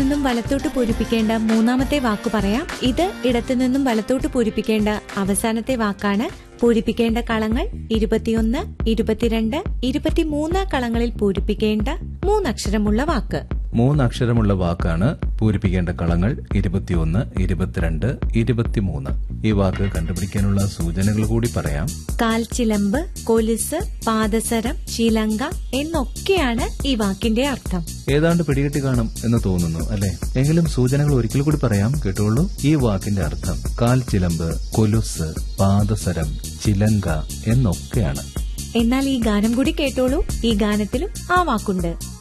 നിന്നും വലത്തോട്ട് പൂരിപ്പിക്കേണ്ട മൂന്നാമത്തെ വാക്ക് പറയാം ഇത് ഇടത്തു നിന്നും വലത്തോട്ട് പൂരിപ്പിക്കേണ്ട അവസാനത്തെ വാക്കാണ് പൂരിപ്പിക്കേണ്ട കളങ്ങൾ ഇരുപത്തിയൊന്ന് ഇരുപത്തിരണ്ട് ഇരുപത്തിമൂന്ന് കളങ്ങളിൽ പൂരിപ്പിക്കേണ്ട മൂന്നക്ഷരമുള്ള വാക്ക് മൂന്നക്ഷരമുള്ള വാക്കാണ് പൂരിപ്പിക്കേണ്ട കളങ്ങൾ ഇരുപത്തിയൊന്ന് ഇരുപത്തിരണ്ട് ഇരുപത്തിമൂന്ന് ഈ വാക്ക് കണ്ടുപിടിക്കാനുള്ള സൂചനകൾ കൂടി പറയാം കാൽച്ചിലമ്പ് കൊലുസ് പാദസരം ചിലങ്ക എന്നൊക്കെയാണ് ഈ വാക്കിന്റെ അർത്ഥം ഏതാണ്ട് പിടികിട്ടി കാണും എന്ന് തോന്നുന്നു അല്ലെ എങ്കിലും സൂചനകൾ ഒരിക്കൽ കൂടി പറയാം കേട്ടോളൂ ഈ വാക്കിന്റെ അർത്ഥം കാൽ ചിലമ്പ് കൊലുസ് പാദസരം ചിലങ്ക എന്നൊക്കെയാണ് എന്നാൽ ഈ ഗാനം കൂടി കേട്ടോളൂ ഈ ഗാനത്തിലും ആ വാക്കുണ്ട്